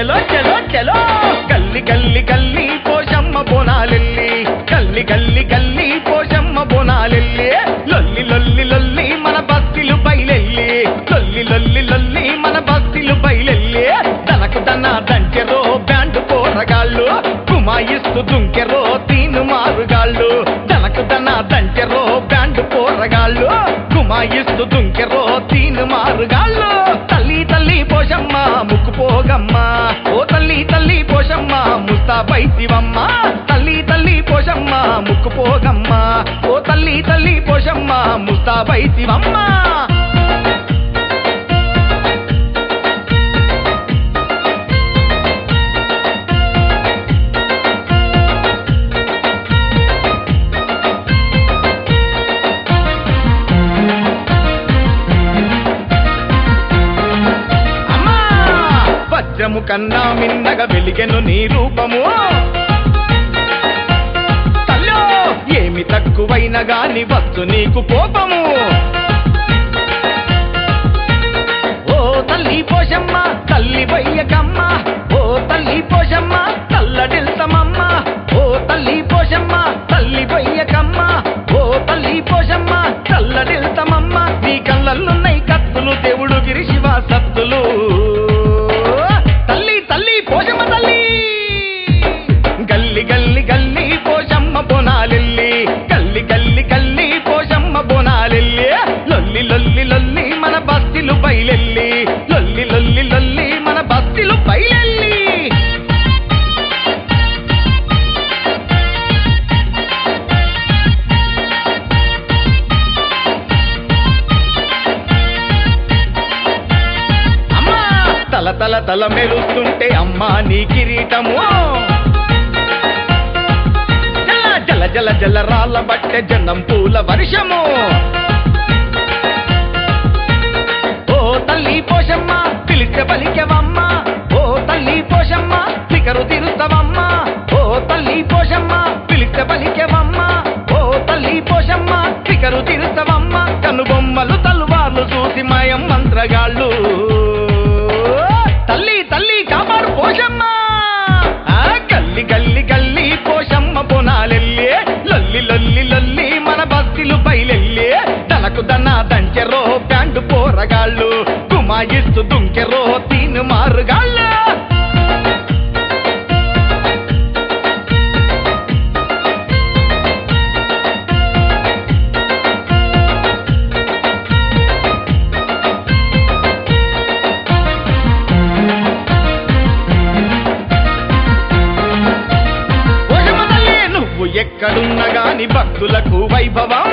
చలో చలో చలో గల్లి గల్లి గల్లి పోషమ్మ బోనాలెల్లి గల్లి గల్లి గల్లి పోషమ్మ బోనాలెల్లి లొల్లి లొల్లి లొల్లి మన బస్తిలు బయలెల్లి లొల్లి లొల్లి లొల్లి మన బస్తిలు బయలెల్లి తనకు తన దంచెరో బ్యాండు పోరగాళ్ళు కుమాయిస్తూ దుంకెరో తీను మారుగాళ్ళు తనకు తన దంచెరో బ్యాండు పోరగాళ్ళు కుమాయిస్తూ దుంకెరో తీను మారుగాళ్ళు తల్లి తల్లి పోషమ్మ ముక్కు పోగమ్మ ఓ తల్లి తల్లి పోషమ్మ ముస్తాబైతివమ్మ తల్లి తల్లి పోషమ్మ ముక్కు పోగమ్మ ఓ తల్లి తల్లి పోషమ్మ ముస్తాబైతివమ్మ అమ్మా వజ్రము కన్నా మిన్నగా వెలిగెను నీ రూపము తల్లో ఏమి తక్కువైన గాని వచ్చు నీకు కోపము ఓ తల్లి పోషమ్మ తల్లి వయ్యకమ్మ ఓ తల్లి పోషమ్మ తల్లడిల్తమమ్మ ఓ తల్లి పోషమ్మ తల్లి వయ్యకమ్మ ఓ తల్లి పోషమ్మ తల్లడిల్తమమ్మ నీ కళ్ళల్లున్నాయి కత్తులు దేవుడు గిరి శివ సత్తులు తల్లి తల్లి పోషమ్మ తల్లి గల్లి గల్లి గల్లి పోషమ్మ బోనాలెల్లి గల్లి గల్లి గల్లి పోషమ్మ బోనాలెల్లి లొల్లి లొల్లి లొల్లి మన బస్తిలు బయలెల్లి లొల్లి లొల్లి లొల్లి మన బస్తిలు బయలెల్లి అమ్మా తల తల తల మెరుస్తుంటే అమ్మా నీ కిరీటము జల జల జల జల రాళ్ళ బట్టె జనం పూల వర్షము ఓ తల్లి పోషమ్మ పిలిచే పలికెవమ్మ ఓ తల్లి పోషమ్మ ఫికరు తిరుస్తవమ్మ ఓ తల్లి పోషమ్మ పిలిచే పలికెవమ్మ ఓ తల్లి పోషమ్మ ఫికరు తిరుస్తవమ్మ కనుబొమ్మలు తల్వార్లు చూసి మయం మంత్రగాళ్ళు తల్లి తల్లి కాపాడు పోషమ్మ ఆ గల్లి గల్లి గల్లి పోషమ్మ బోనాలెల్లి లొల్లి లొల్లి లొల్లి మన బస్తిలు బయలెల్లి తనకు దన దంచెరో బ్యాండు పోరగాళ్ళు కుమాయిస్తూ దుంకెరో తీను మారుగాళ్ళు పోషమ్మ తల్లి నువ్వు ఎక్కడున్న గాని భక్తులకు వైభవం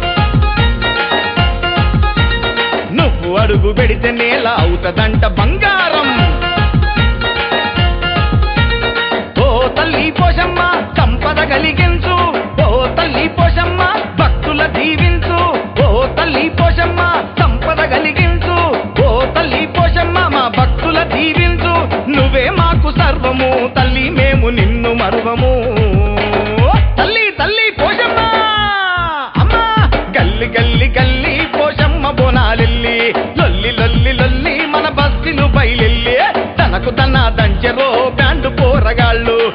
నువ్వు అడుగు పెడితే నేల అవుతదంట బంగారం ఓ తల్లి పోషమ్మ సంపద కలిగించు ఓ తల్లి పోషమ్మ భక్తుల దీవించు ఓ తల్లి పోషమ్మ సంపద కలిగించు ఓ తల్లి పోషమ్మ మా భక్తుల దీవించు నువ్వే మాకు సర్వము తల్లి మేము నిన్ను మరువము తల్లి తల్లి పోషమ్మ అమ్మా గల్లి గల్లి గల్లి పోషమ్మ బోనాలెల్లి లొల్లి లొల్లి లొల్లి మన బస్తిలు బయలెల్లి తనకు తన దంచెరో బ్యాండు పోరగాళ్ళు